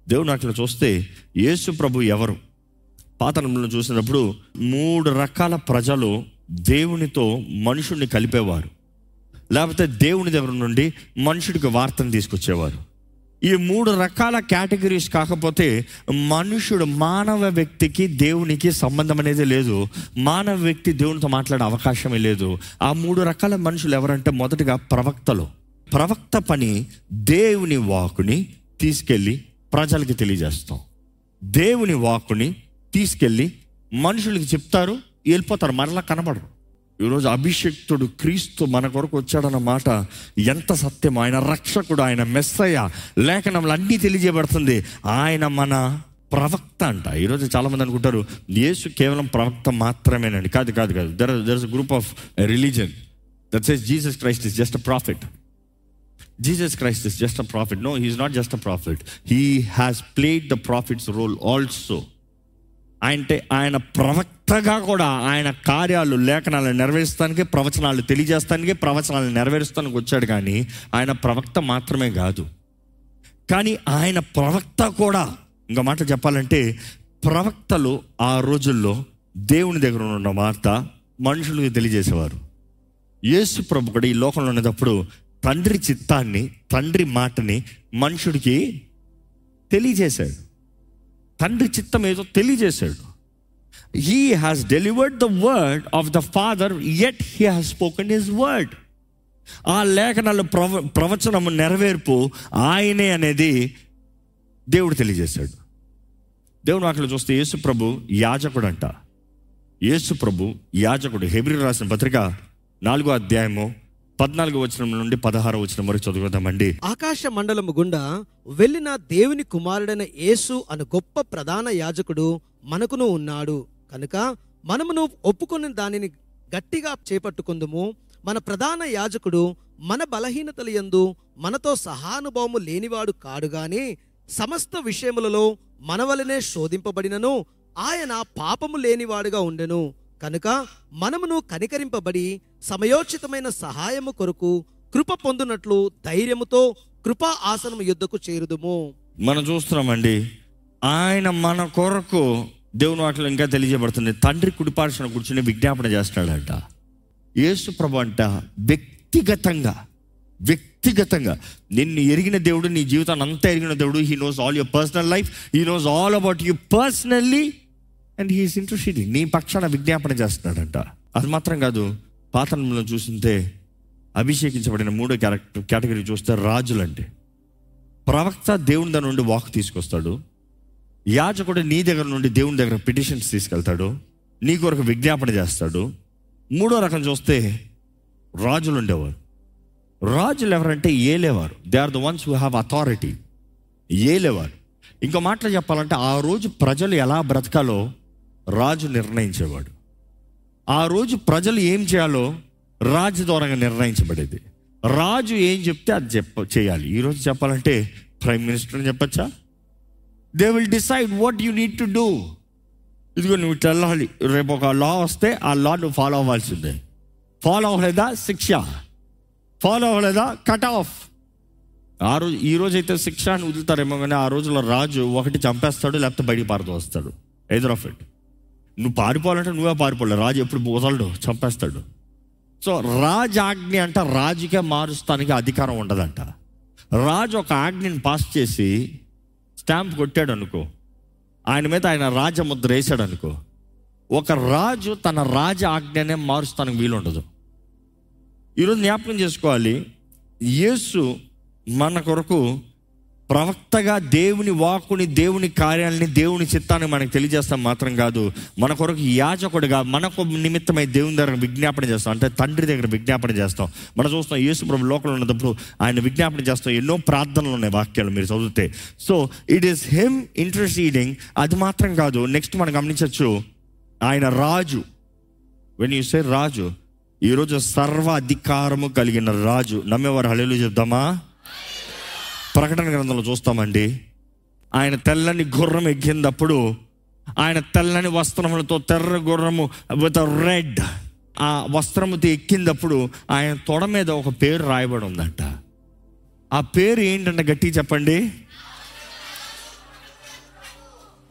దేవుడు అట్లా చూస్తే యేసు ప్రభు ఎవరు పాతనంలో చూసినప్పుడు మూడు రకాల ప్రజలు దేవునితో మనుషుల్ని కలిపేవారు లేకపోతే దేవుని దగ్గర నుండి మనుషుడికి వార్తను తీసుకొచ్చేవారు ఈ మూడు రకాల కేటగిరీస్ కాకపోతే మనుషుడు మానవ వ్యక్తికి దేవునికి సంబంధం అనేది లేదు మానవ వ్యక్తి దేవునితో మాట్లాడే అవకాశమే లేదు ఆ మూడు రకాల మనుషులు ఎవరంటే మొదటిగా ప్రవక్తలు ప్రవక్త పని దేవుని వాకుని తీసుకెళ్ళి ప్రజలకి తెలియజేస్తాం దేవుని వాక్కుని తీసుకెళ్ళి మనుషులకి చెప్తారు వెళ్ళిపోతారు మరలా కనబడరు ఈరోజు అభిషక్తుడు క్రీస్తు మన కొరకు వచ్చాడన్న మాట ఎంత సత్యం ఆయన రక్షకుడు ఆయన మెస్సయ్య లేఖనంలో అన్నీ తెలియజేయబడుతుంది ఆయన మన ప్రవక్త అంట ఈరోజు చాలా మంది అనుకుంటారు యేసు కేవలం ప్రవక్త మాత్రమేనండి కాదు కాదు కాదు there there is group of religion that says Jesus Christ is just a prophet Jesus Christ is just a prophet no he's not just a prophet he has played the prophet's role also అంటే ఆయన ప్రవక్తగా కూడా ఆయన కార్యాలు లేఖనాలను నెరవేరుస్తానికి ప్రవచనాలు తెలియజేస్తానికి ప్రవచనాలు నెరవేరుస్తానికి వచ్చాడు కానీ ఆయన ప్రవక్త మాత్రమే కాదు కానీ ఆయన ప్రవక్త కూడా ఇంకో మాట చెప్పాలంటే ప్రవక్తలు ఆ రోజుల్లో దేవుని దగ్గర ఉన్న వార్త మనుషులకు తెలియజేసేవారు యేసు ప్రభు కూడా ఈ లోకంలో ఉన్నప్పుడు తండ్రి చిత్తాన్ని తండ్రి మాటని మనుషుడికి తెలియజేశాడు తండ్రి చిత్తం ఏదో తెలియజేశాడు he has delivered the word of the father at he has spoken his word ఆ లేఖనాలు ప్రవ ప్రవచనము నెరవేర్పు ఆయనే అనేది దేవుడు తెలియజేశాడు దేవుడు అక్కడ చూస్తే యేసు ప్రభు యాజకుడు అంట యేసు ప్రభు యాజకుడు హెబ్రి రాసిన పత్రిక నాలుగో అధ్యాయము పద్నాలుగో వచనం నుండి పదహారో వచనం వరకు చదువుదామండి ఆకాశ మండలము గుండా వెళ్ళిన దేవుని కుమారుడైన యేసు అను గొప్ప ప్రధాన యాజకుడు మనకును ఉన్నాడు కనుక మనమును ఒప్పుకొని దానిని గట్టిగా చేపట్టుకుందుము మన ప్రధాన యాజకుడు మన బలహీనతల యందు మనతో సహానుభవము లేనివాడు కాడు గాని సమస్త విషయములలో మన వలనే శోధింపబడినను ఆయన పాపము లేనివాడుగా ఉండెను కనుక మనమును కనికరింపబడి సమయోచితమైన సహాయము కొరకు కృప పొందునట్లు ధైర్యముతో కృపా ఆసనము యుద్ధకు చేరుదుము మనం చూస్తున్నామండి ఆయన మన కొరకు దేవుని వాటిలో ఇంకా తెలియజేయబడుతుంది తండ్రి కుడిపార్శ్వన కూర్చుని విజ్ఞాపన చేస్తున్నాడంట యేసు ప్రభు అంట వ్యక్తిగతంగా వ్యక్తిగతంగా నిన్ను ఎరిగిన దేవుడు నీ జీవితాన్ని అంతా ఎరిగిన దేవుడు he knows all your personal life he knows all about you personally and he's interested నీ పక్షాన విజ్ఞాపన చేస్తున్నాడంట అది మాత్రం కాదు పాతనంలో చూస్తుంటే అభిషేకించబడిన మూడో క్యారెక్టర్ కేటగిరీ చూస్తే రాజులంటే ప్రవక్త దేవుని దగ్గర నుండి వాక్ తీసుకొస్తాడు యాజకుడు నీ దగ్గర నుండి దేవుని దగ్గర పిటిషన్స్ తీసుకెళ్తాడు నీ కొరకు విజ్ఞాపన చేస్తాడు మూడో రకం చూస్తే రాజులు ఉండేవారు రాజులు ఎవరంటే ఏలేవారు they are the ones who have authority ఏలేవారు ఇంకో మాటలు చెప్పాలంటే ఆ రోజు ప్రజలు ఎలా బ్రతకాలో రాజు నిర్ణయించేవాడు ఆ రోజు ప్రజలు ఏం చేయాలో రాజు ద్వారా నిర్ణయించబడేది రాజు ఏం చెప్తే అది చెప్ప చేయాలి ఈరోజు చెప్పాలంటే ప్రైమ్ మినిస్టర్ అని చెప్పచ్చా they will decide what you need to do ఇదిగో నువ్వు ఇట్లా వెళ్ళాలి రేపు ఒక లా వస్తే ఆ లా నువ్వు ఫాలో అవ్వాల్సిందే ఫాలో అవ్వలేదా శిక్ష ఫాలో అవ్వలేదా కట్ ఆఫ్ ఆ రోజు ఈ రోజు అయితే శిక్ష అని వదులుతారేమో కానీ ఆ రోజుల్లో రాజు ఒకటి చంపేస్తాడు లేకపోతే బయటికి పారుతూ వస్తాడు ఎదుర్ ఆఫ్ ఇట్ నువ్వు పారిపోవాలంటే నువ్వే పారిపోలే రాజు ఎప్పుడు వదలడు చంపేస్తాడు సో రాజాజ్ఞ అంట రాజుకే మారుస్తానికి అధికారం ఉండదంట రాజు ఒక ఆజ్ఞని పాస్ చేసి స్టాంప్ కొట్టాడు అనుకో ఆయన మీద ఆయన రాజముద్ర వేసాడు అనుకో ఒక రాజు తన రాజ ఆజ్ఞనే మారుస్తానికి వీలుండదు ఈరోజు జ్ఞాపకం చేసుకోవాలి యేసు మన కొరకు ప్రవక్తగా దేవుని వాక్కుని దేవుని కార్యాలని దేవుని చిత్తాన్ని మనకు తెలియజేస్తాం మాత్రం కాదు మన కొరకు యాజకుడిగా మనకు నిమిత్తమై దేవుని దగ్గర విజ్ఞాపన చేస్తాం అంటే తండ్రి దగ్గర విజ్ఞాపన చేస్తాం మనం చూస్తాం యేసు ప్రభు లోకంలో ఉన్నప్పుడు ఆయన విజ్ఞాపన చేస్తాం ఎన్నో ప్రార్థనలు ఉన్నాయి వాక్యాలు మీరు చదివితే so it is him interesting అది మాత్రం కాదు నెక్స్ట్ మనం గమనించవచ్చు ఆయన రాజు వెన్ యూ సే రాజు ఈరోజు సర్వ అధికారము కలిగిన రాజు నమ్మేవారు హళలు చెప్దామా ప్రకటన గ్రంథంలో చూస్తామండి ఆయన తెల్లని గుర్రం ఎక్కినప్పుడు ఆయన తెల్లని వస్త్రములతో తెర్ర గుర్రము విత్ రెడ్ ఆ వస్త్రముతో ఎక్కినప్పుడు ఆయన తొడ మీద ఒక పేరు రాయబడి ఉందంట ఆ పేరు ఏంటంటే గట్టి చెప్పండి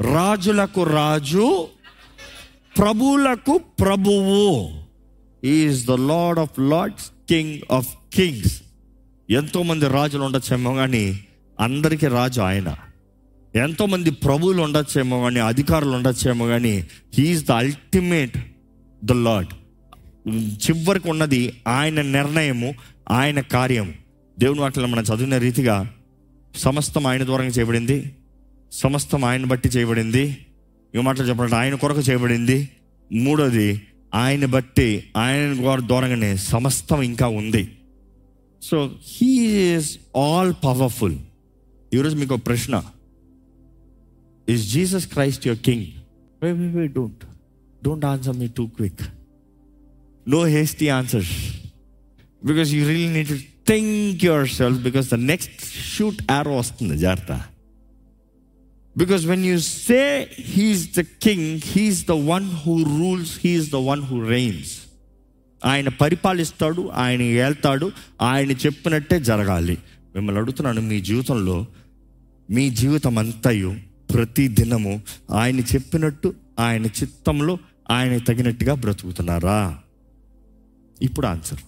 రాజులకు రాజు ప్రభువులకు ప్రభువు is the lord of lords king of kings ఎంతోమంది రాజులు ఉండొచ్చేమో కానీ అందరికీ రాజు ఆయన ఎంతోమంది ప్రభువులు ఉండొచ్చేమో కానీ అధికారులు ఉండొచ్చేమో కానీ he's the ultimate the lord చివరికి ఉన్నది ఆయన నిర్ణయము ఆయన కార్యము దేవుని వాటిలో మనం చదివిన రీతిగా సమస్తం ఆయన ద్వారా చేయబడింది సమస్తం ఆయన బట్టి చేయబడింది ఇక మాటలు చెప్పాలంటే ఆయన కొరకు చేయబడింది మూడోది ఆయన బట్టి ఆయన ద్వారానే సమస్తం ఇంకా ఉంది సో హీఈస్ ఆల్ పవర్ఫుల్ ఈరోజు మీకు ఒక ప్రశ్న is Jesus Christ your king don't don't answer me too quick no hasty answers because you real need to think yourself because the next shoot arrow వస్తుంది జాగ్రత్త because when you say he's the king he's the one who rules he's the one who reigns ఆయన పరిపాలిస్తాడు ఆయన వెళ్తాడు ఆయన చెప్పినట్టే జరగాలి మిమ్మల్ని అడుగుతున్నాను మీ జీవితంలో మీ జీవితం అంతయు ప్రతి దినము ఆయన చెప్పినట్టు ఆయన చిత్తంలో ఆయన తగినట్టుగా బ్రతుకుతున్నారా ఇప్పుడు answer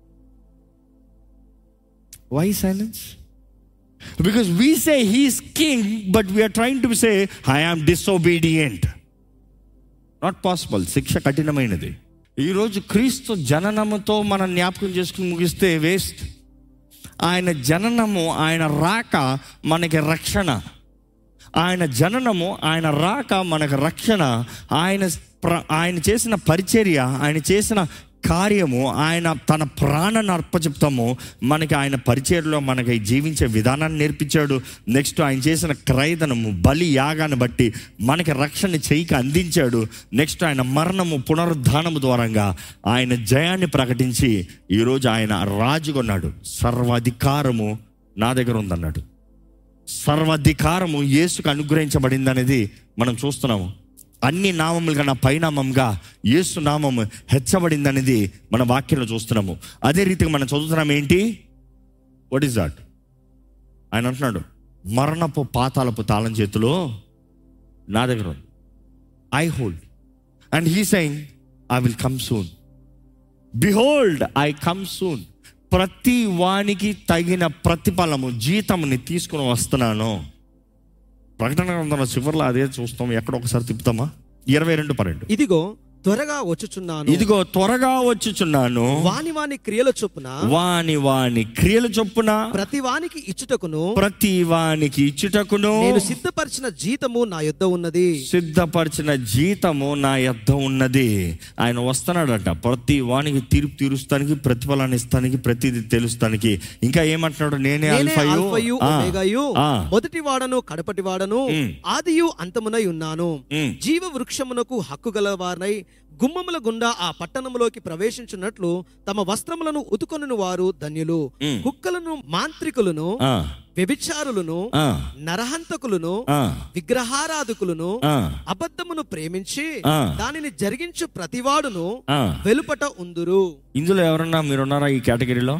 why silence because we say he's king but we're trying to say I am disobedient not possible శిక్ష కఠినమైనది ఈరోజు క్రీస్తు జననముతో మనం జ్ఞాపకం చేసుకుని ముగిస్తే వేస్ట్ ఆయన జననము ఆయన రాక మనకి రక్షణ ఆయన జననము ఆయన రాక మనకు రక్షణ ఆయన ప్ర- ఆయన చేసిన పరిచర్య ఆయన చేసిన కార్యము ఆయన తన ప్రాణాన్ని అర్పచెప్తాము మనకి ఆయన పరిచర్యలో మనకి జీవించే విధానాన్ని నేర్పించాడు నెక్స్ట్ ఆయన చేసిన క్రయదనము బలి యాగాన్ని బట్టి మనకి రక్షణ చేయికి అందించాడు నెక్స్ట్ ఆయన మరణము పునరుద్ధానము ద్వారంగా ఆయన జయాన్ని ప్రకటించి ఈరోజు ఆయన రాజుగొన్నాడు సర్వాధికారము నా దగ్గర ఉందన్నాడు సర్వాధికారము యేసుకు అనుగ్రహించబడింది అనేది మనం చూస్తున్నాము అన్ని నామములు కన్నా పైనామంగా యేసు నామము హెచ్చబడింది అనేది మన వాక్యంలో చూస్తున్నాము అదే రీతిగా మనం చదువుతున్నాం ఏంటి వాట్ ఈస్ దాట్ ఆయన అంటున్నాడు మరణపు పాతాలపు తాళం చేతిలో నా దగ్గర ఉంది I hold and he saying I will come soon behold I come soon ప్రతి వానికి తగిన ప్రతిఫలము జీతముని తీసుకుని వస్తున్నాను ప్రకటన గ్రంథంలో చివరిలో అదే చూస్తాం ఎక్కడ ఒకసారి తిప్పుతామా ఇరవై రెండు పన్నెండు ఇదిగో త్వరగా వచ్చుచున్నాను ఇదిగో త్వరగా వచ్చుచున్నాను వాని వాని క్రియల చొప్పున వాని వాని క్రియలు చొప్పున ప్రతి వానికి ఇచ్చుటకును ప్రతి వానికి ఇచ్చుటకును నేను సిద్ధపరిచిన జీతము నా యొద్ద ఉన్నది సిద్ధపరిచిన జీతము నా యొద్ద ఉన్నది ఆయన వస్తున్నాడట ప్రతి వానికి తీర్పు తీరుస్తానికి ప్రతిఫలాన్ని ఇస్తానికి ప్రతిది తెలుస్తానికి ఇంకా ఏమంటున్నాడు నేనే నేనే అల్ఫయు అల్ఫయు ఆ, ఒమేగాయు ఆ, మొదటి వాడను కడపటి వాడను ఉమ్. ఆదియు అంతమునై ఉన్నాను ఉమ్. జీవ వృక్షమునకు హక్కు గలవారై గుమ్మముల గుండా ఆ పట్టణములోకి ప్రవేశించున్నట్లు తమ వస్త్రములను ఉతుకొనిన వారు ధన్యులు ఉమ్. కుక్కలను మాంత్రికులను ఆ, వ్యభిచారులను ఆ, నరహంతకులను ఆ, విగ్రహారాధకులను ఆ, అబద్ధమును ప్రేమించి ఆ. దానిని జరిగించు ప్రతివాడును ఆ. వెలుపట ఉందురు ఇందులో ఎవరన్నా మీరున్నారా ఈ కేటగిరీలో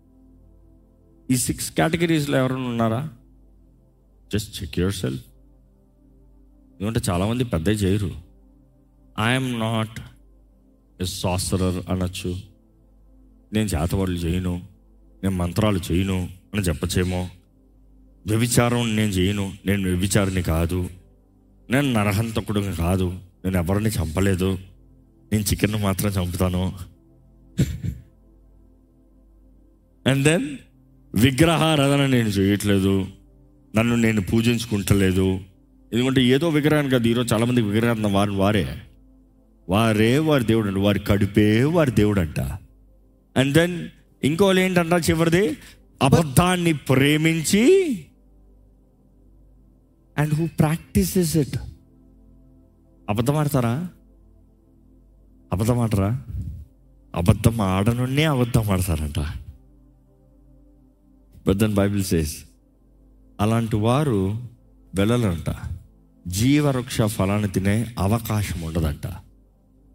ఈ సిక్స్ కేటగిరీస్లో ఎవరైనా ఉన్నారా జస్ట్ చెక్ యువర్ సెల్ఫ్ ఎందుకంటే చాలామంది పెద్ద చేయరు ఐఎమ్ నాట్ ఎ సాసరర్ అనొచ్చు నేను చేతవాళ్ళు చేయను నేను మంత్రాలు చేయను అని చెప్పచ్చేమో వ్యభిచారం నేను చేయను నేను వ్యభిచారిని కాదు నేను నరహంతకుడు కాదు నేను ఎవరిని చంపలేదు నేను చికెన్ మాత్రం చంపుతాను అండ్ దెన్ విగ్రహారాధన నేను చేయట్లేదు నన్ను నేను పూజించుకుంటలేదు ఎందుకంటే ఏదో విగ్రహాన్ని కాదు ఈరోజు చాలామంది విగ్రహారాధన వారి వారే వారే వారి దేవుడు అంట వారి కడుపే వారి దేవుడు అంట అండ్ దెన్ ఇంకోళ్ళు ఏంటంట చివరిది అబద్ధాన్ని ప్రేమించి అండ్ హూ ప్రాక్టీసెస్ ఇట్ అబద్ధం ఆడతారా అబద్ధం ఆడరా అబద్ధం ఆడనున్నే అబద్ధం ఆడతారంట బట్ దెన్ బైబిల్ సేస్ అలాంటి వారు వెళ్ళరంట జీవవృక్ష ఫలాన్ని తినే అవకాశం ఉండదంట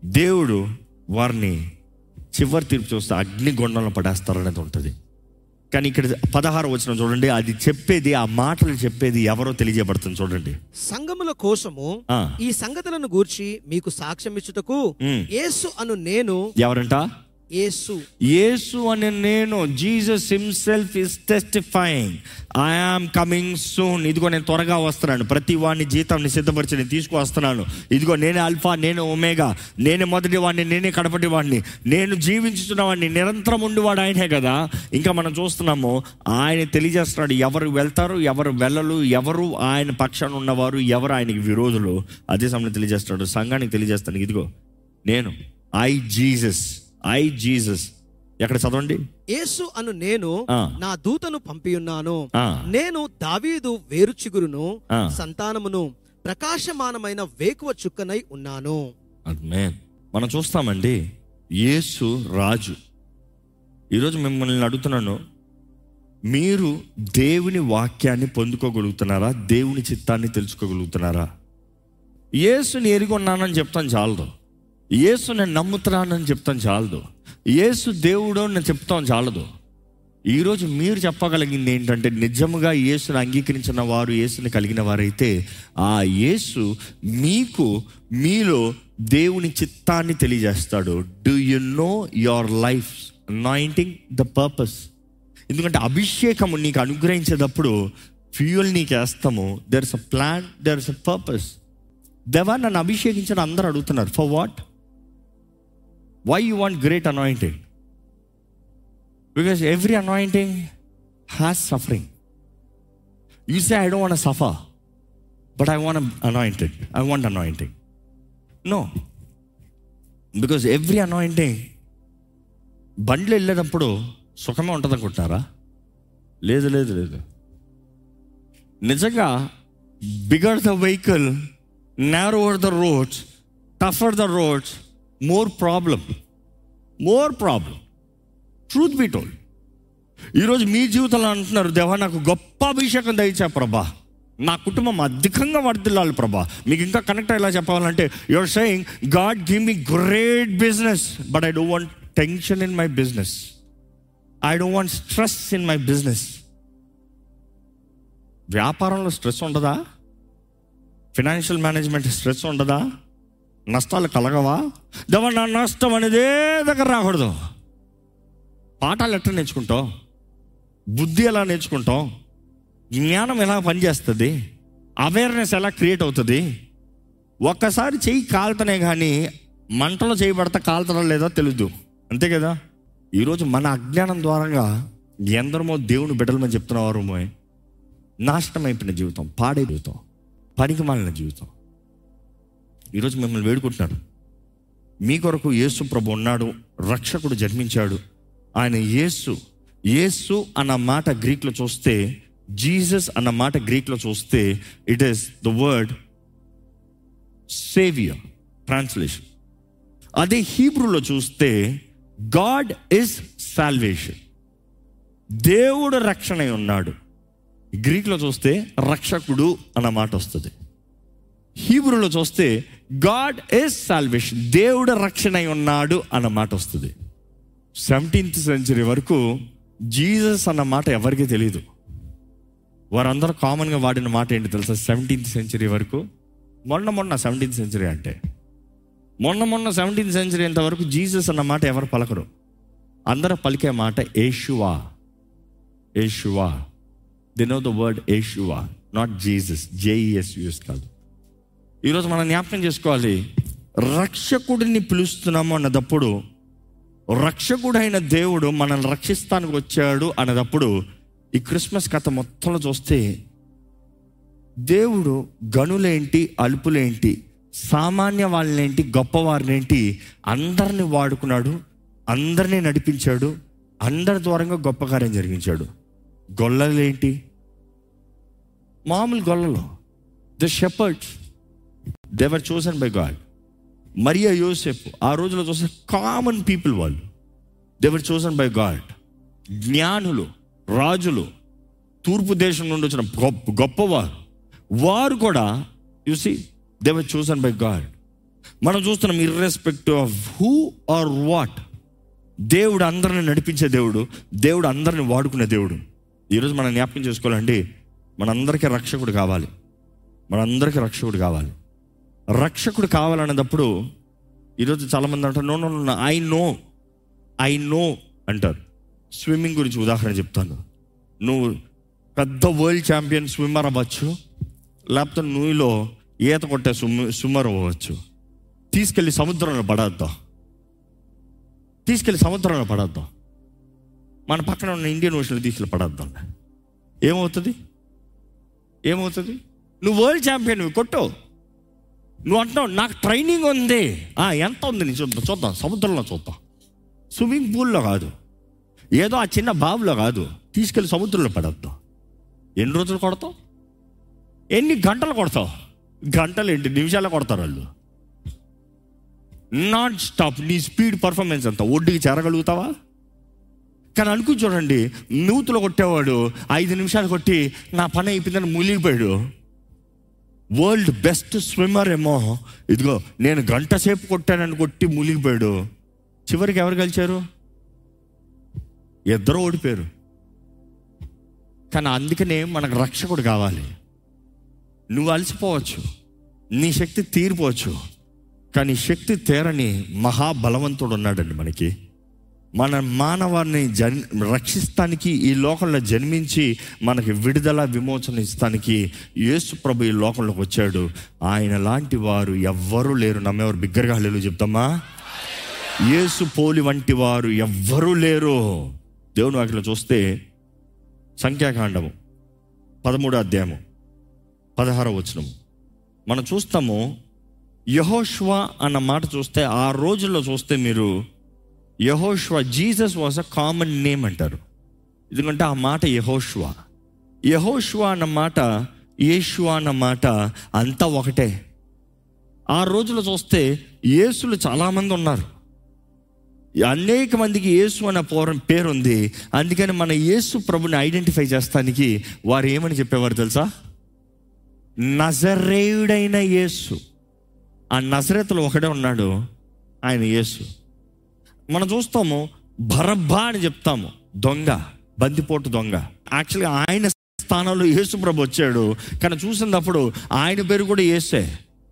దేవుడు వారిని చివరి తీర్పు చూస్తే అగ్నిగొండంలో పడేస్తారనేది ఉంటుంది కానీ ఇక్కడ పదహారు వచ్చిన చూడండి అది చెప్పేది ఆ మాటలు చెప్పేది ఎవరో తెలియజేయబడుతుంది చూడండి సంగముల కోసము ఆ. ఈ సంగతులను గూర్చి మీకు సాక్ష్యం ఇచ్చుటకు ఉమ్. యేసు అను నేను ఎవరంట యేసు యేసు అనే నేను Jesus himself is testifying I am coming soon ఇదిగో నేను త్వరగా వస్తున్నాను ప్రతి వాడిని జీతాన్ని సిద్ధపరిచి నేను తీసుకువస్తున్నాను ఇదిగో నేనే అల్ఫా నేను ఒమేగా నేనే మొదటి వాడిని నేనే కడపటి వాడిని నేను జీవించుతున్న వాడిని నిరంతరం ఉండేవాడు ఆయనే కదా ఇంకా మనం చూస్తున్నాము ఆయన తెలియజేస్తున్నాడు ఎవరు వెళ్తారు ఎవరు వెళ్ళరు ఎవరు ఆయన పక్షాన ఉన్నవారు ఎవరు ఆయనకి విరోధులు అదే సమయంలో తెలియజేస్తున్నాడు సంఘానికి తెలియజేస్తాను ఇదిగో నేను ఐ జీసస్ ఐ జీసస్ ఎక్కడ చదవండి యేసు అను నేను ఆ. నా దూతను పంపియున్నాను ఆ. నేను దావీదు వేరు చిగురును ఆ. సంతానమును ప్రకాశమానమైన వేకువ చుక్కనై ఉన్నాను Amen. మనం చూస్తామండి యేసు రాజు ఈరోజు మిమ్మల్ని అడుగుతున్నాను మీరు దేవుని వాక్యాన్ని పొందుకోగలుగుతున్నారా దేవుని చిత్తాన్ని తెలుసుకోగలుగుతున్నారా యేసుని ఎరిగి ఉన్నానని చెప్తాను చాలదు యేసు నేను నమ్ముతున్నానని చెప్తాను చాలదు యేసు దేవుడు అని నేను చెప్తాను చాలదు ఈరోజు మీరు చెప్పగలిగింది ఏంటంటే నిజముగా యేసుని అంగీకరించిన వారు యేసుని కలిగిన వారైతే ఆ యేసు మీకు మీలో దేవుని చిత్తాన్ని తెలియజేస్తాడు do you know your life anointing the purpose ఎందుకంటే అభిషేకము నీకు అనుగ్రహించేటప్పుడు ఫ్యూయల్ నీకు వేస్తాము there is a plan there is a purpose దేవా నన్ను అభిషేకించడం అందరూ అడుగుతున్నారు for what why you want great anointing because every anointing has suffering you say I don't want suffer but I want anointed I want anointing no because every anointing బండ్లు వెళ్ళేటప్పుడు సుఖమే ఉంటుంది అనుకుంటున్నారా లేదు లేదు లేదు నిజంగా bigger the vehicle narrower the roads tougher the roads more problem more problem truth be told ఈరోజు మీ జీవితంలో అంటున్నారు దేవా నాకు గొప్ప అభిషేకం దయచా ప్రభా నా కుటుంబం అధికంగా వర్దిల్లాలి ప్రభా మీకు ఇంకా కనెక్ట్ అయ్యేలా చెప్పాలంటే your saying God give me great business but I don't want tension in my business I don't want stress in my business వ్యాపారంలో స్ట్రెస్ ఉండదా ఫినాన్షియల్ మేనేజ్మెంట్ స్ట్రెస్ ఉండదా నష్టాలు కలగవా దేవా నా నష్టం అనేదే దగ్గర రాకూడదు పాఠాలు ఎట్లా నేర్చుకుంటాం బుద్ధి ఎలా నేర్చుకుంటాం జ్ఞానం ఎలా పనిచేస్తుంది అవేర్నెస్ ఎలా క్రియేట్ అవుతుంది ఒక్కసారి చెయ్యి కాలుతనే కానీ మంటలో చేయబడతా కాలుతడం లేదో తెలియదు అంతే కదా ఈరోజు మన అజ్ఞానం ద్వారంగా ఎందరమో దేవుని బిడ్డలమని చెప్తున్నవారు నాశనం అయిపోయిన జీవితం పాడే జీవితం పనికి మాలిన జీవితం ఈరోజు మిమ్మల్ని వేడుకుంటున్నాను మీ కొరకు యేసు ప్రభు ఉన్నాడు రక్షకుడు జన్మించాడు ఆయన యేసు యేసు అన్న మాట గ్రీక్లో చూస్తే జీసస్ అన్న మాట గ్రీక్లో చూస్తే it is the word saviour translation అదే హీబ్రూలో చూస్తే గాడ్ ఇస్ సాల్వేషన్ దేవుడు రక్షణ అయి ఉన్నాడు గ్రీక్లో చూస్తే రక్షకుడు అన్న మాట వస్తుంది హీబ్రూలో చూస్తే గాడ్ ఇస్ సాల్వేషన్ దేవుడు రక్షణ అయి ఉన్నాడు అన్న మాట వస్తుంది సెవెంటీన్త్ సెంచరీ వరకు జీసస్ అన్న మాట ఎవరికీ తెలియదు వారందరూ కామన్గా వాడిన మాట ఏంటి తెలుసా సెవెంటీన్త్ సెంచరీ వరకు మొన్న మొన్న సెవెంటీన్త్ సెంచరీ అంటే మొన్న మొన్న సెవెంటీన్త్ సెంచరీ అంత వరకు జీసస్ అన్న మాట ఎవరు పలకరు అందరూ పలికే మాట Yeshua Yeshua the no the word Yeshua not Jesus J E S U S కాదు ఈరోజు మనం జ్ఞాపకం చేసుకోవాలి రక్షకుడిని పిలుస్తున్నాము అన్నదప్పుడు రక్షకుడైన దేవుడు మనల్ని రక్షిస్తానికి వచ్చాడు అన్నదప్పుడు ఈ క్రిస్మస్ కథ మొత్తంలో చూస్తే దేవుడు గనులేంటి అలుపులేంటి సామాన్య వాళ్ళేంటి గొప్పవారినేంటి అందరిని వాడుకున్నాడు అందరినీ నడిపించాడు అందరి ద్వారంగా గొప్ప కార్యం జరిగించాడు గొల్లలేంటి మామూలు గొల్లలు the shepherds they were chosen by God మరియా యోసెఫ్ ఆ రోజులో చూస్తే కామన్ పీపుల్ వాళ్ళు దేవర్ చూసన్ బై గాడ్ జ్ఞానులు రాజులు తూర్పు దేశం నుండి వచ్చిన గొప్ప గొప్పవారు వారు కూడా చూసి దేవర్ చూసన్ బై గాడ్ మనం చూస్తున్నాం irrespective of who or what దేవుడు అందరిని నడిపించే దేవుడు దేవుడు అందరిని వాడుకునే దేవుడు ఈరోజు మనం జ్ఞాపకం చేసుకోవాలండి మనందరికీ రక్షకుడు కావాలి మనందరికీ రక్షకుడు కావాలి రక్షకుడు కావాలన్నప్పుడు ఈరోజు చాలామంది అంటారు no no I know I know అంటారు స్విమ్మింగ్ గురించి ఉదాహరణ చెప్తాను నువ్వు పెద్ద వరల్డ్ ఛాంపియన్ స్విమ్మర్ అవ్వచ్చు లేకపోతే నువ్వులో ఈత కొట్టే స్విమ్ స్విమ్మర్ అవ్వచ్చు తీసుకెళ్ళి సముద్రంలో పడేద్దాం తీసుకెళ్ళి సముద్రంలో పడేద్దాం మన పక్కన ఉన్న ఇండియన్ ఓషన్లో తీసుకెళ్ళి పడేద్దాం ఏమవుతుంది ఏమవుతుంది నువ్వు వరల్డ్ ఛాంపియన్ కొట్టు నువ్వు అంటున్నావు నాకు ట్రైనింగ్ ఉంది ఆ, ఎంత ఉంది నీ చూద్దాం చూద్దాం సముద్రంలో చూద్దాం స్విమ్మింగ్ పూల్లో కాదు ఏదో ఆ చిన్న బావిలో కాదు తీసుకెళ్ళి సముద్రంలో పడేద్దాం ఎన్ని రోజులు కొడతావు ఎన్ని గంటలు కొడతావు గంటలు ఏంటి నిమిషాలు కొడతారు వాళ్ళు నాన్ స్టాప్ నీ స్పీడ్ పర్ఫార్మెన్స్ అంత ఒడ్డుకి చేరగలుగుతావా కానీ అనుకుని చూడండి నూతులో కొట్టేవాడు ఐదు నిమిషాలు కొట్టి నా పని అయిపోయిందని మునిగిపోయాడు వరల్డ్ బెస్ట్ స్విమ్మర్ ఏమో ఇదిగో నేను గంట సేపు కొట్టానని కొట్టి మునిగిపోయాడు చివరికి ఎవరు గెలిచారు ఇద్దరు ఓడిపోయారు కానీ అందుకనే మనకు రక్షకుడు కావాలి నువ్వు అలసిపోవచ్చు నీ శక్తి తీరిపోవచ్చు కానీ శక్తి తీరని మహాబలవంతుడు ఉన్నాడండి మనకి మన మానవాన్ని జన్ రక్షిస్తానికి ఈ లోకంలో జన్మించి మనకి విడుదల విమోచన ఇస్తానికి యేసు ప్రభు ఈ లోకంలోకి వచ్చాడు ఆయన లాంటి వారు ఎవ్వరూ లేరు నమ్మేవారు బిగ్గరగా లేరు చెప్తామా యేసు పోలి వంటి వారు ఎవ్వరూ లేరు దేవుని వాటిలో చూస్తే సంఖ్యాకాండము పదమూడో అధ్యాయము పదహారో వచనము మనం చూస్తాము యహోష్వా అన్న మాట చూస్తే ఆ రోజుల్లో చూస్తే మీరు Yehoshua Jesus was a common name అంటారు ఎందుకంటే ఆ మాట యహోష్వా యహోష్వా అన్న మాట యేషువా అన్న మాట అంతా ఒకటే ఆ రోజుల్లో చూస్తే యేసులు చాలామంది ఉన్నారు అనేక మందికి యేసు అన్న పోరం పేరు ఉంది అందుకని మన యేసు ప్రభుని ఐడెంటిఫై చేస్తానికి వారు ఏమని చెప్పేవారు తెలుసా నజరేయుడైన యేసు ఆ నజరేతులు ఒకడే ఉన్నాడు ఆయన యేసు మనం చూస్తాము బరబ్బా అని చెప్తాము దొంగ బందిపోటు దొంగ యాక్చువల్గా ఆయన స్థానంలో యేసు ప్రభు వచ్చాడు కానీ చూసినప్పుడు ఆయన పేరు కూడా యేసే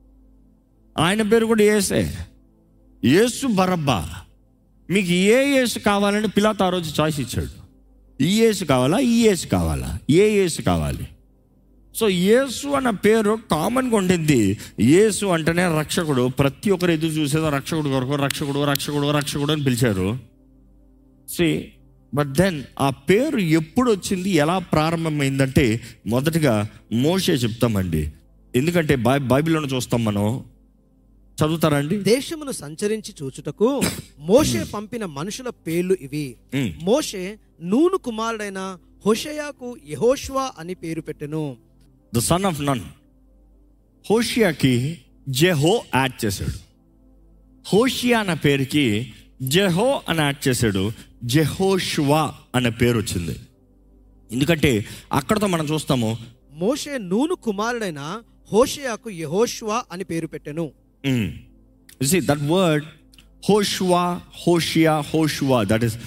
ఆయన పేరు కూడా యేసే యేసు బరబ్బా మీకు ఏ యేసు కావాలని పిలాత్ ఆ రోజు చాయిస్ ఇచ్చాడు ఈ యేసు కావాలా ఈ యేసు కావాలా ఏ యేసు కావాలి సో యేసు అన్న పేరు కామన్గా ఉండింది యేసు అంటేనే రక్షకుడు ప్రతి ఒక్కరు ఎదురు చూసేదో రక్షకుడు కొరకు రక్షకుడు రక్షకుడు రక్షకుడు అని పిలిచారు సి బట్ దెన్ ఆ పేరు ఎప్పుడు వచ్చింది ఎలా ప్రారంభమైందంటే మొదటిగా మోషే చెప్తామండి ఎందుకంటే బై బైబిల్లోనే చూస్తాం మనం చదువుతారా అండి దేశమును సంచరించి చూచుటకు మోషే పంపిన మనుషుల పేర్లు ఇవి ఉమ్. మోషే నూను కుమారుడైన హోషయాకు యెహోషువ అని పేరు పెట్టెను ద సన్ ఆఫ్ నన్ హోషియాకి జెహో యాడ్ చేశాడు హోషియా అన్న పేరుకి జెహో అని యాడ్ చేశాడు జెహోషువా అనే పేరు వచ్చింది ఎందుకంటే అక్కడతో మనం చూస్తాము మోషే నూను కుమారుడైన హోషయాకు యెహోషువ అని పేరు పెట్టెను see that word Hoshua Hoshea Hoshua that is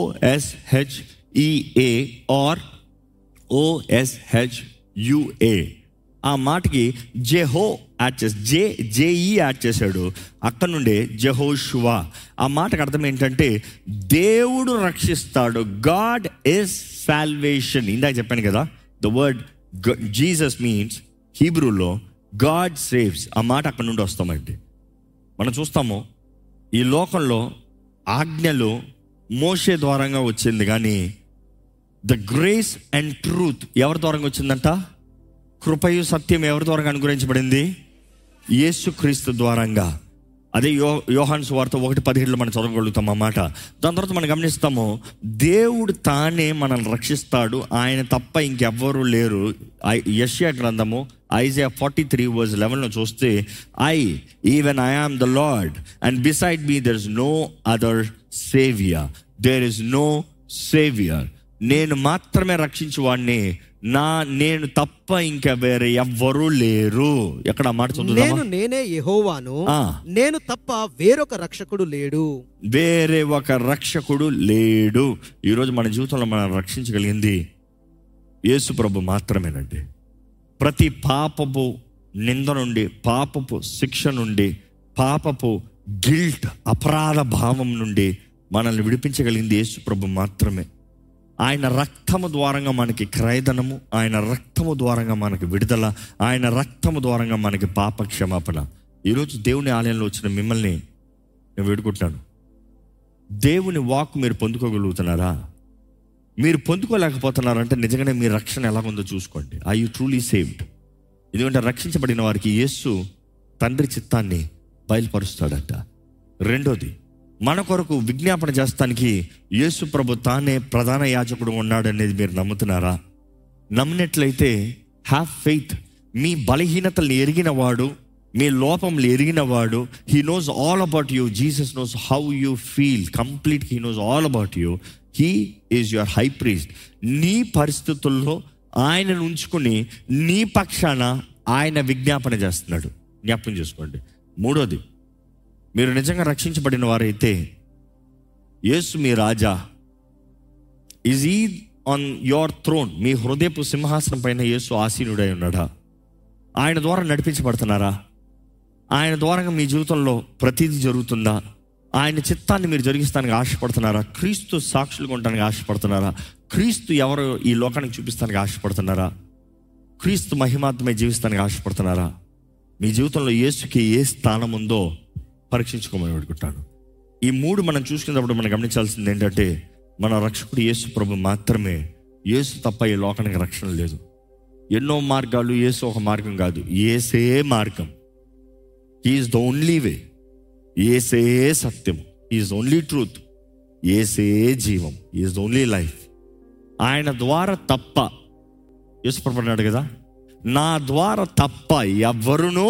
O S H E A or O S H U A ఆ మాటకి జెహో యాడ్ చేసి జే జేఈ యాడ్ చేశాడు అక్కడ నుండే జెహోషువా ఆ మాటకు అర్థం ఏంటంటే దేవుడు రక్షిస్తాడు గాడ్ ఇస్ సాల్వేషన్ ఇందాక చెప్పాను కదా ద వర్డ్ జీసస్ మీన్స్ హీబ్రూలో గాడ్ సేవ్స్ ఆ మాట అక్కడ నుండి వస్తామండి మనం చూస్తాము ఈ లోకంలో ఆజ్ఞలు మోసే ద్వారంగా వచ్చింది కానీ ద గ్రేస్ అండ్ ట్రూత్ ఎవరి ద్వారంగా వచ్చిందంట కృపయు సత్యం ఎవరి ద్వారంగా అనుగ్రహించబడింది యేసుక్రీస్తు ద్వారంగా అదే యో యోహాన్ సువార్త ఒకటి పదిహేడులో మనం చదవగలుగుతాం ఆ మాట దాని తర్వాత మనం గమనిస్తాము దేవుడు తానే మనల్ని రక్షిస్తాడు ఆయన తప్ప ఇంకెవ్వరూ లేరు ఐ- యెషయా గ్రంథము ఐజియా ఫార్టీ త్రీ వర్స్ లెవెన్లో చూస్తే I even I am the lord and beside me there is no other saviour there is no saviour నేను మాత్రమే రక్షించువాడిని నా నేను తప్ప ఇంకా వేరే ఎవ్వరూ లేరు ఎక్కడ ఆ మాట నేను చదువుదామా నేనే యెహోవాను ఆ. నేను తప్ప వేరొక రక్షకుడు లేడు వేరే ఒక రక్షకుడు లేడు ఈరోజు మన జీవితంలో మనం రక్షించగలిగింది యేసు ప్రభు మాత్రమేనండి ప్రతి పాపపు నింద నుండి పాపపు శిక్ష నుండి పాపపు గిల్ట్ అపరాధ భావం నుండి మనల్ని విడిపించగలిగింది యేసు ప్రభు మాత్రమే ఆయన రక్తము ద్వారంగా మనకి క్రయధనము ఆయన రక్తము ద్వారంగా మనకి విడుదల ఆయన రక్తము ద్వారంగా మనకి పాప క్షమాపణ ఈరోజు దేవుని ఆలయంలో వచ్చిన మిమ్మల్ని నేను వేడుకుంటున్నాను దేవుని వాక్ మీరు పొందుకోగలుగుతున్నారా మీరు పొందుకోలేకపోతున్నారంటే నిజంగానే మీ రక్షణ ఎలాగుందో చూసుకోండి ఐ యు ట్రూలీ సేవ్డ్ ఎందుకంటే రక్షించబడిన వారికి యేసు తండ్రి చిత్తాన్ని బయలుపరుస్తాడట రెండోది మన కొరకు విజ్ఞాపన చేస్తానికి యేసు ప్రభు తానే ప్రధాన యాజకుడు ఉన్నాడనేది మీరు నమ్ముతున్నారా నమ్మినట్లయితే హ్యావ్ ఫెయిత్ మీ బలహీనతల్ని ఎరిగిన వాడు మీ లోపంలు ఎరిగిన వాడు he knows all about you Jesus knows how you feel complete he knows all about you he is your high priest నీ పరిస్థితుల్లో ఆయనను ఉంచుకుని నీ పక్షాన ఆయన విజ్ఞాపన చేస్తున్నాడు జ్ఞాపకం చేసుకోండి మూడోది మీరు నిజంగా రక్షించబడిన వారైతే యేసు మీ రాజా ఈజ్ ఈ ఆన్ యోర్ థ్రోన్ మీ హృదయపు సింహాసనం పైన యేసు ఆసీనుడై ఉన్నాడా ఆయన ద్వారా నడిపించబడుతున్నారా ఆయన ద్వారా మీ జీవితంలో ప్రతిదీ జరుగుతుందా ఆయన చిత్తాన్ని మీరు జరిగిస్తానికి ఆశపడుతున్నారా క్రీస్తు సాక్షులుగా ఉండడానికి ఆశపడుతున్నారా క్రీస్తు ఎవరు ఈ లోకానికి చూపిస్తానికి ఆశపడుతున్నారా క్రీస్తు మహిమాత్మే జీవిస్తానికి ఆశపడుతున్నారా మీ జీవితంలో యేసుకి ఏ స్థానం ఉందో పరీక్షించుకోమని పెట్టుకుంటాను ఈ మూడు మనం చూసుకున్నప్పుడు మనం గమనించాల్సింది ఏంటంటే మన రక్షకుడు యేసు ప్రభు మాత్రమే యేసు తప్ప ఈ లోకానికి రక్షణ లేదు ఎన్నో మార్గాలు యేసు ఒక మార్గం కాదు ఏసే మార్గం ఈజ్ ద ఓన్లీ వే ఏసే సత్యం ఈజ్ ఓన్లీ ట్రూత్ ఏసే జీవం ఈజ్ ఓన్లీ లైఫ్ ఆయన ద్వారా తప్ప యేసుప్రభు అన్నాడు కదా నా ద్వారా తప్ప ఎవ్వరునూ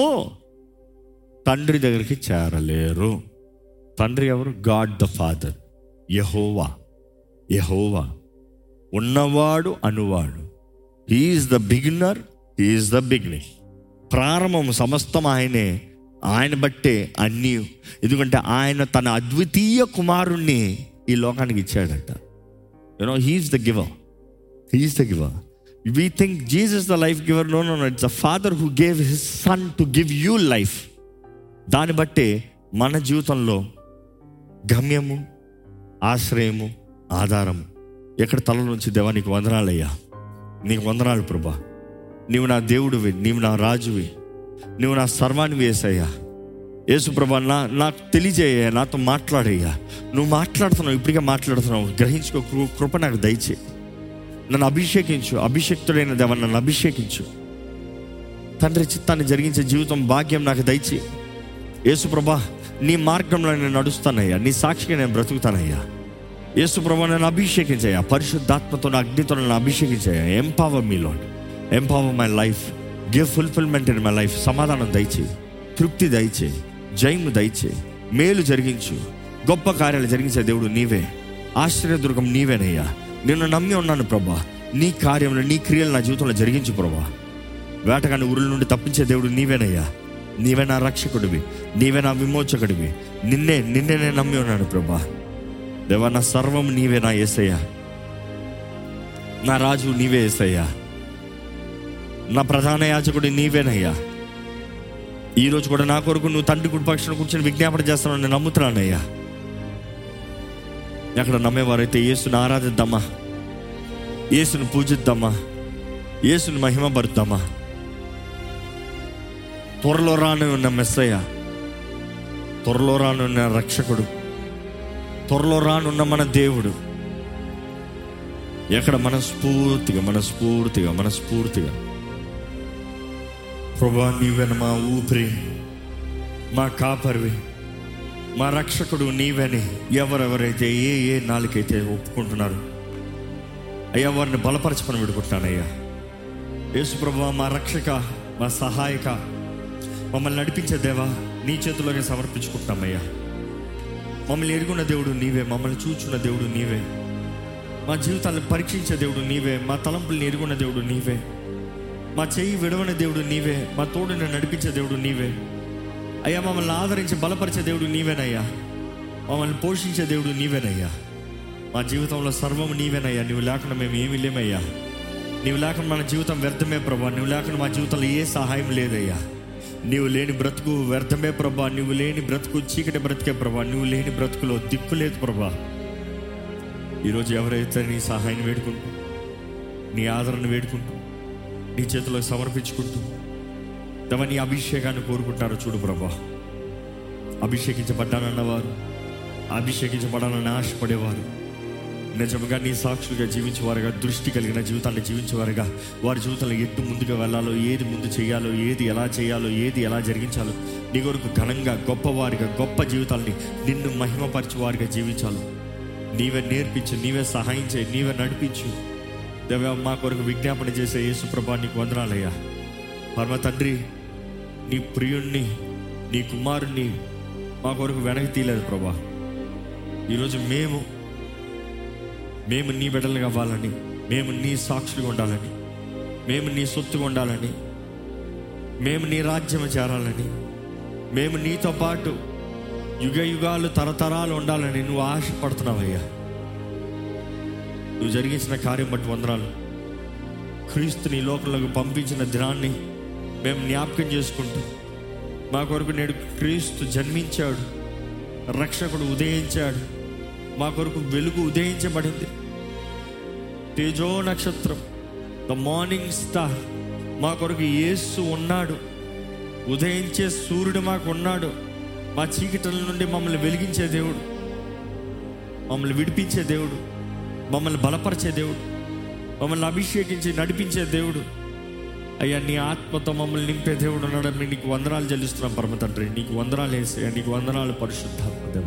తండ్రి దగ్గరికి చేరలేరు తండ్రి ఎవరు గాడ్ ద ఫాదర్ యహోవా యహోవా ఉన్నవాడు అనువాడు he's the beginner he's the beginning ప్రారంభం సమస్తం ఆయనే ఆయన బట్టే అన్నీ ఎందుకంటే ఆయన తన అద్వితీయ కుమారుణ్ణి ఈ లోకానికి ఇచ్చాడట you know he's the giver he's the giver we think Jesus the life giver no no it's the father who gave his son to give you life దాన్ని బట్టే మన జీవితంలో గమ్యము ఆశ్రయము ఆధారము ఎక్కడ తల నుంచి దేవా నీకు వందనాలయ్యా నీకు వందనాలు ప్రభా నీవు నా దేవుడివి నీవు నా రాజువి నువ్వు నా సర్వాన్ని వేసయ్యా యేసు ప్రభా నా నాకు తెలియజేయ నాతో మాట్లాడయ్యా నువ్వు మాట్లాడుతున్నావు ఇప్పటికే మాట్లాడుతున్నావు గ్రహించుకో కృ- కృప నాకు దయచే నన్ను అభిషేకించు అభిషేక్తుడైన దేవ నన్ను అభిషేకించు తండ్రి చిత్తాన్ని జరిగించే జీవితం భాగ్యం నాకు దయచే యేసు ప్రభా నీ మార్గంలో నేను నడుస్తానయ్యా నీ సాక్షిగా నేను బ్రతుకుతానయ్యా యేసు ప్రభా నన్ను అభిషేకించయ్యా పరిశుద్ధాత్మతో నా అగ్నితో నన్ను అభిషేకించయ్యా empower me lord empower my life give fulfilment in my life సమాధానం దయచే తృప్తి దయచే జయము దయచే మేలు జరిగించు గొప్ప కార్యాలు జరిగించే దేవుడు నీవే ఆశ్చర్యదుర్గం నీవేనయ్యా నిన్ను నమ్మి ఉన్నాను ప్రభా నీ కార్యంలో నీ క్రియలు నా జీవితంలో జరిగించు ప్రభా వేటగాని ఊరుల నుండి తప్పించే దేవుడు నీవేనయ్యా నీవే నా రక్షకుడివి నీవే నా విమోచకుడివి నిన్నే నిన్నే నేను నమ్మి ఉన్నాను ప్రభా దేవా నా సర్వం నీవే నా ఏసయ్యా నా రాజు నీవే ఏసయ్యా నా ప్రధాన యాజకుడు నీవేనయ్యా ఈరోజు కూడా నా కొరకు నువ్వు తండ్రి కుడి పక్షాన కూర్చొని విజ్ఞాపన చేస్తానని నేను నమ్ముతున్నానయ్యా ఎక్కడ నమ్మేవారైతే యేసుని ఆరాధిద్దామా యేసుని పూజిద్దామా యేసుని మహిమపరుద్దామా త్వరలో రాని ఉన్న మెస్సయ్య త్వరలో రానున్న రక్షకుడు త్వరలో రానున్న మన దేవుడు ఎక్కడ మనస్ఫూర్తిగా మనస్ఫూర్తిగా మనస్ఫూర్తిగా ప్రభా నీవెన మా ఊపిరి మా కాపరివి మా రక్షకుడు నీవని ఎవరెవరైతే ఏ ఏ నాలుకైతే ఒప్పుకుంటున్నారు అయ్యా వారిని బలపరచమని విడుకుంటున్నానయ్యా యేసు ప్రభు మా రక్షక మా సహాయక మమ్మల్ని నడిపించే దేవా నీ చేతుల్లోనే సమర్పించుకుంటున్నామయ్యా మమ్మల్ని ఎరుగున్న దేవుడు నీవే మమ్మల్ని చూచున్న దేవుడు నీవే మా జీవితాన్ని పరీక్షించే దేవుడు నీవే మా తలంపుల్ని ఎరుగున్న దేవుడు నీవే మా చెయ్యి విడవని దేవుడు నీవే మా తోడుని నడిపించే దేవుడు నీవే అయ్యా మమ్మల్ని ఆదరించి బలపరిచే దేవుడు నీవేనయ్యా మమ్మల్ని పోషించే దేవుడు నీవేనయ్యా మా జీవితంలో సర్వము నీవేనయ్యా నువ్వు లేకుండా మేము ఏమీ లేమయ్యా నీవు లేకుండా మన జీవితం వ్యర్థమే ప్రభా నువ్వు లేకుండా మా జీవితంలో ఏ సహాయం లేదయ్యా నీవు లేని బ్రతుకు వ్యర్థమే ప్రభా నువ్వు లేని బ్రతుకు చీకటి బ్రతికే ప్రభా నువ్వు లేని బ్రతుకులో దిక్కు లేదు ప్రభా ఈరోజు ఎవరైతే నీ సహాయం వేడుకుంటూ నీ ఆదరణ వేడుకుంటూ నీ చేతిలో సమర్పించుకుంటూ తమ నీ అభిషేకాన్ని కోరుకుంటారో చూడు ప్రభా అభిషేకించబడ్డానన్నవారు అభిషేకించబడాలని ఆశపడేవారు నిజంగా నీ సాక్షులుగా జీవించేవారుగా దృష్టి కలిగిన జీవితాన్ని జీవించేవారుగా వారి జీవితంలో ఎటు ముందుగా వెళ్ళాలో ఏది ముందు చేయాలో ఏది ఎలా చేయాలో ఏది ఎలా జరిగించాలో నీ కొరకు ఘనంగా గొప్పవారిగా గొప్ప జీవితాల్ని నిన్ను మహిమపరిచే వారిగా జీవించాలి నీవే నేర్పించు నీవే సహాయం చేయి నీవే నడిపించు దేవ మా కొరకు విజ్ఞాపన చేసే యేసు ప్రభా నీకు వందనాలయ్యా పరమ తండ్రి నీ ప్రియుణ్ణి నీ కుమారుణ్ణి మా కొరకు వెనక్కి తీయలేదు ప్రభా ఈరోజు మేము మేము నీ బిడ్డలుగా అవ్వాలని మేము నీ సాక్షులుగా ఉండాలని మేము నీ సొత్తుగా ఉండాలని మేము నీ రాజ్యం చేరాలని మేము నీతో పాటు యుగ యుగాలు తరతరాలు ఉండాలని నువ్వు ఆశపడుతున్నావయ్యా నువ్వు జరిగించిన కార్యం బట్టి వందనాలు క్రీస్తుని ఈ లోకంలోకి పంపించిన దినాన్ని మేము జ్ఞాపకం చేసుకుంటూ మా కొరకు నేడు క్రీస్తు జన్మించాడు రక్షకుడు ఉదయించాడు మా కొరకు వెలుగు ఉదయించబడింది తేజో నక్షత్రం ద మార్నింగ్ స్టార్ మా కొరకు యేసు ఉన్నాడు ఉదయించే సూర్యుడు మాకు ఉన్నాడు మా చీకటిల నుండి మమ్మల్ని వెలిగించే దేవుడు మమ్మల్ని విడిపించే దేవుడు మమ్మల్ని బలపరిచే దేవుడు మమ్మల్ని అభిషేకించి నడిపించే దేవుడు అయ్యా నీ ఆత్మతో మమ్మల్ని నింపే దేవుడు ఉన్నాడని నీకు వందనాలు చెల్లిస్తున్నాం పరమ తండ్రి నీకు వందనాలు వేసే నీకు వందనాలు పరిశుద్ధాత్మ దేవ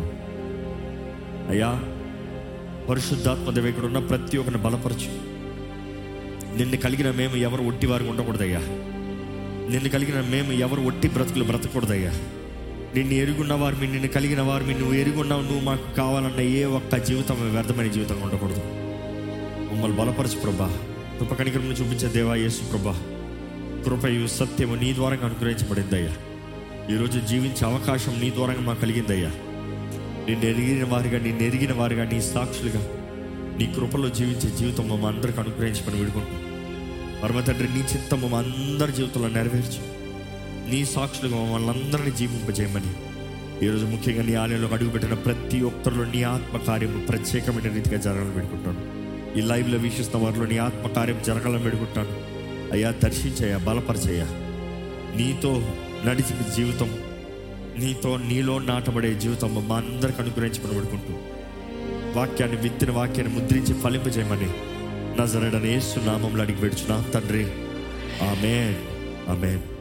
అయ్యా పరిశుద్ధాత్మ దేవ ఇక్కడ ఉన్న ప్రతి ఒక్కరిని బలపరచు నిన్ను కలిగిన మేము ఎవరు ఒట్టి వారికి ఉండకూడదయ్యా నిన్ను కలిగిన మేము ఎవరు ఒట్టి బ్రతుకులు బ్రతకూడదయ్యా నిన్ను ఎరుగున్న వారు మీ నిన్ను కలిగిన వారు మీ నువ్వు ఎరుగున్నావు నువ్వు మాకు కావాలన్న ఏ ఒక్క జీవితం వ్యర్థమైన జీవితం ఉండకూడదు మమ్మల్ని బలపరచు ప్రభా కృప కనికరమును చూపించే దేవా యేసు ప్రభా కృపయు సత్యము నీ ద్వారా అనుగ్రహించబడిందయ్యా ఈరోజు జీవించే అవకాశం నీ ద్వారా మాకు కలిగిందయ్యా నిన్ను ఎరిగిన వారిగా నిన్ను ఎరిగిన వారిగా నీ సాక్షులుగా నీ కృపలో జీవించే జీవితం మమ్మ అందరికి అనుగ్రహించమని వేడుకుంటాం పరమ తండ్రి నీ చిత్తం మమ్మ అందరి జీవితంలో నెరవేర్చు నీ సాక్షులుగా మమ్మల్ని అందరినీ జీవింపజేయమని ఈరోజు ముఖ్యంగా నీ ఆలయంలో అడుగుపెట్టిన ప్రతి ఒక్కరిలో నీ ఆత్మ కార్యము ప్రత్యేకమైన రీతిగా జరగాలని పెట్టుకుంటాను ఈ లైవ్లో వీక్షిస్తున్న వారిలో నీ ఆత్మ కార్యం జరగాలని పెట్టుకుంటాను అయ్యా దర్శించయ్యా బలపరచయ్యా నీతో నడిచిన జీవితం నీతో నీలో నాటబడే జీవితం మా అందరికి అనుగ్రహించమని పెడుకుంటూ వాక్యాన్ని విత్తిన వాక్యాన్ని ముద్రించి ఫలింపజేయమని నజరడని యేసు నామంలో అడిగి పెడుచున్నా తండ్రి ఆమెన్ ఆమెన్